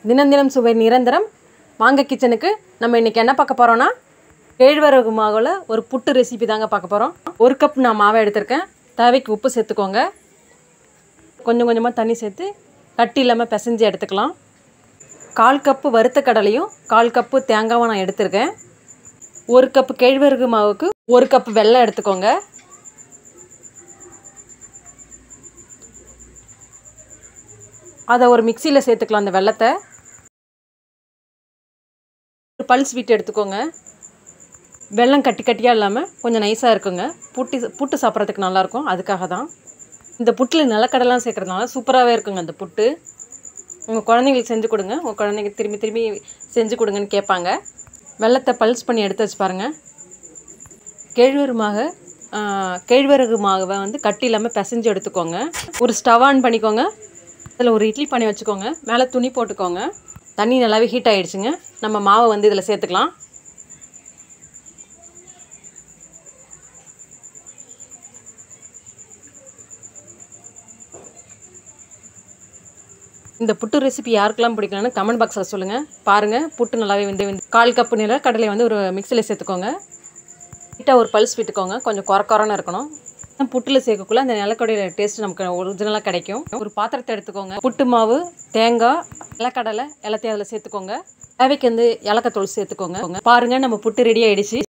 தினம் தினம் சுவை நிரந்தரம் வாங்க கிச்சனுக்கு நம்ம இன்றைக்கி என்ன பார்க்க போகிறோன்னா கேழ்வரகு மாவில் ஒரு புட்டு ரெசிபி தாங்க பார்க்க போகிறோம் ஒரு கப் நான் மாவை எடுத்திருக்கேன் தேவைக்கு உப்பு சேர்த்துக்கோங்க கொஞ்சம் கொஞ்சமாக தண்ணி சேர்த்து கட்டி இல்லாமல் பிசைஞ்சு எடுத்துக்கலாம் கால் கப்பு வறுத்த கடலையும் கால் கப்பு தேங்காவும் நான் எடுத்திருக்கேன் ஒரு கப்பு கேழ்வரகு மாவுக்கு ஒரு கப்பு வெல்லம் எடுத்துக்கோங்க அதை ஒரு மிக்சியில் சேர்த்துக்கலாம் அந்த வெள்ளத்தை ஒரு பல் ஸ்வீட் எடுத்துக்கோங்க வெல்லம் கட்டி கட்டியாக இல்லாமல் கொஞ்சம் நைஸாக இருக்குங்க புட்டு புட்டு சாப்பிட்றதுக்கு நல்லாயிருக்கும் அதுக்காக தான் இந்த புட்டில் நிலக்கடலாம் சேர்க்குறதுனால சூப்பராகவே இருக்குங்க அந்த புட்டு உங்கள் குழந்தைங்களுக்கு செஞ்சு கொடுங்க உங்கள் குழந்தைங்க திரும்பி திரும்பி செஞ்சு கொடுங்கன்னு கேட்பாங்க வெள்ளத்தை பல்ஸ் பண்ணி எடுத்து வச்சு பாருங்கள் கேழ்வரகு மாவை கேழ்வரகு மாவை வந்து கட்டி இல்லாமல் பிசைஞ்சு எடுத்துக்கோங்க ஒரு ஸ்டவ் ஆன் பண்ணிக்கோங்க அதில் ஒரு இட்லி பண்ணி வச்சுக்கோங்க மேலே துணி போட்டுக்கோங்க தண்ணி நல்லாவே ஹீட் ஆகிடுச்சுங்க நம்ம மாவை வந்து இதில் சேர்த்துக்கலாம் இந்த புட்டு ரெசிபி யாருக்கெல்லாம் பிடிக்கலன்னு கமெண்ட் பாக்ஸில் சொல்லுங்கள் பாருங்கள் புட்டு நல்லாவே வந்து வந்து கால் கப்பு நில கடலை வந்து ஒரு மிக்சியில் சேர்த்துக்கோங்க லைட்டாக ஒரு பல்ஸ் விட்டுக்கோங்க கொஞ்சம் குறை குறைன்னு இருக்கணும் புட்டில் சேர்க்கக்குள்ள அந்த நிலக்கடையோட டேஸ்ட் நமக்கு ஒரிஜினலாக கிடைக்கும் ஒரு பாத்திரத்தை எடுத்துக்கோங்க புட்டு மாவு தேங்காய் நிலக்கடலை எல்லாத்தையும் அதில் சேர்த்துக்கோங்க தேவைக்கு வந்து ஏலக்காய் தூள் சேர்த்துக்கோங்க பாருங்கள் நம்ம புட்டு ரெடி ஆகிடுச்சு